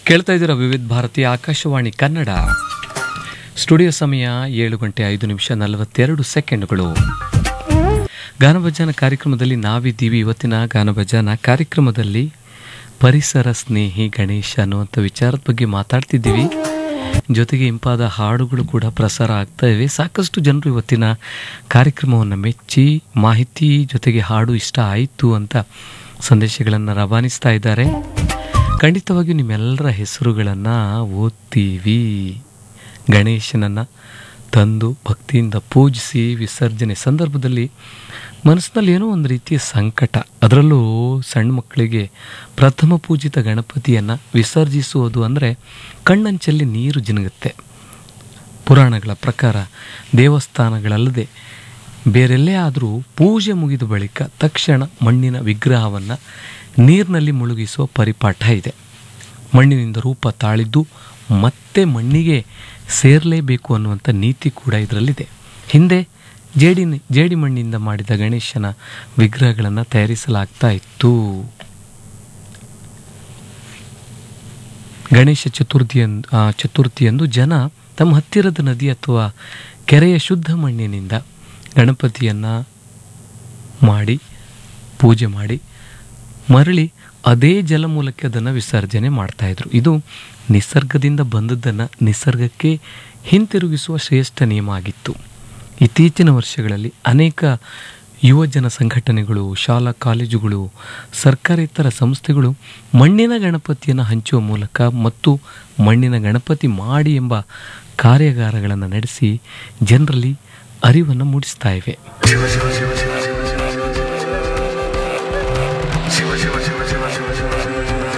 ಕೇಳ್ತಾ ಇದ್ದೀರಾ ವಿವಿಧ ಭಾರತಿ ಆಕಾಶವಾಣಿ ಕನ್ನಡ ಸ್ಟುಡಿಯೋ ಸಮಯ ಏಳು ಗಂಟೆ ಐದು ನಿಮಿಷ ನಲವತ್ತೆರಡು ಸೆಕೆಂಡ್ಗಳು ಗಾನಭಜನ ಕಾರ್ಯಕ್ರಮದಲ್ಲಿ ನಾವಿದ್ದೀವಿ ಇವತ್ತಿನ ಗಾನಭಜನ ಕಾರ್ಯಕ್ರಮದಲ್ಲಿ ಪರಿಸರ ಸ್ನೇಹಿ ಗಣೇಶ ಅನ್ನುವಂಥ ವಿಚಾರದ ಬಗ್ಗೆ ಮಾತಾಡ್ತಿದ್ದೀವಿ ಜೊತೆಗೆ ಇಂಪಾದ ಹಾಡುಗಳು ಕೂಡ ಪ್ರಸಾರ ಆಗ್ತಾ ಇವೆ ಸಾಕಷ್ಟು ಜನರು ಇವತ್ತಿನ ಕಾರ್ಯಕ್ರಮವನ್ನು ಮೆಚ್ಚಿ ಮಾಹಿತಿ ಜೊತೆಗೆ ಹಾಡು ಇಷ್ಟ ಆಯಿತು ಅಂತ ಸಂದೇಶಗಳನ್ನು ರವಾನಿಸ್ತಾ ಇದ್ದಾರೆ ಖಂಡಿತವಾಗಿಯೂ ನಿಮ್ಮೆಲ್ಲರ ಹೆಸರುಗಳನ್ನು ಓದ್ತೀವಿ ಗಣೇಶನನ್ನು ತಂದು ಭಕ್ತಿಯಿಂದ ಪೂಜಿಸಿ ವಿಸರ್ಜನೆ ಸಂದರ್ಭದಲ್ಲಿ ಮನಸ್ಸಿನಲ್ಲಿ ಏನೋ ಒಂದು ರೀತಿಯ ಸಂಕಟ ಅದರಲ್ಲೂ ಸಣ್ಣ ಮಕ್ಕಳಿಗೆ ಪ್ರಥಮ ಪೂಜಿತ ಗಣಪತಿಯನ್ನು ವಿಸರ್ಜಿಸುವುದು ಅಂದರೆ ಕಣ್ಣಂಚಲ್ಲಿ ನೀರು ಜಿನುಗುತ್ತೆ ಪುರಾಣಗಳ ಪ್ರಕಾರ ದೇವಸ್ಥಾನಗಳಲ್ಲದೆ ಬೇರೆಲ್ಲೇ ಆದರೂ ಪೂಜೆ ಮುಗಿದ ಬಳಿಕ ತಕ್ಷಣ ಮಣ್ಣಿನ ವಿಗ್ರಹವನ್ನು ನೀರಿನಲ್ಲಿ ಮುಳುಗಿಸುವ ಪರಿಪಾಠ ಇದೆ ಮಣ್ಣಿನಿಂದ ರೂಪ ತಾಳಿದ್ದು ಮತ್ತೆ ಮಣ್ಣಿಗೆ ಸೇರಲೇಬೇಕು ಅನ್ನುವಂಥ ನೀತಿ ಕೂಡ ಇದರಲ್ಲಿದೆ ಹಿಂದೆ ಜೇಡಿ ಜೇಡಿ ಮಣ್ಣಿಂದ ಮಾಡಿದ ಗಣೇಶನ ವಿಗ್ರಹಗಳನ್ನು ತಯಾರಿಸಲಾಗ್ತಾ ಇತ್ತು ಗಣೇಶ ಚತುರ್ಥಿಯಂದು ಆ, ಚತುರ್ಥಿಯಂದು ಜನ ತಮ್ಮ ಹತ್ತಿರದ ನದಿ ಅಥವಾ ಕೆರೆಯ ಶುದ್ಧ ಮಣ್ಣಿನಿಂದ ಗಣಪತಿಯನ್ನು ಮಾಡಿ ಪೂಜೆ ಮಾಡಿ ಮರಳಿ ಅದೇ ಜಲಮೂಲಕ್ಕೆ ಅದನ್ನು ವಿಸರ್ಜನೆ ಮಾಡ್ತಾಯಿದ್ರು ಇದು ನಿಸರ್ಗದಿಂದ ಬಂದದ್ದನ್ನು ನಿಸರ್ಗಕ್ಕೆ ಹಿಂತಿರುಗಿಸುವ ಶ್ರೇಷ್ಠ ನಿಯಮ ಆಗಿತ್ತು ಇತ್ತೀಚಿನ ವರ್ಷಗಳಲ್ಲಿ ಅನೇಕ ಯುವಜನ ಸಂಘಟನೆಗಳು ಶಾಲಾ ಕಾಲೇಜುಗಳು ಸರ್ಕಾರೇತರ ಸಂಸ್ಥೆಗಳು ಮಣ್ಣಿನ ಗಣಪತಿಯನ್ನು ಹಂಚುವ ಮೂಲಕ ಮತ್ತು ಮಣ್ಣಿನ ಗಣಪತಿ ಮಾಡಿ ಎಂಬ ಕಾರ್ಯಾಗಾರಗಳನ್ನು ನಡೆಸಿ ಜನರಲ್ಲಿ ಅರಿವನ್ನು ಮೂಡಿಸ್ತಾ ಇವೆ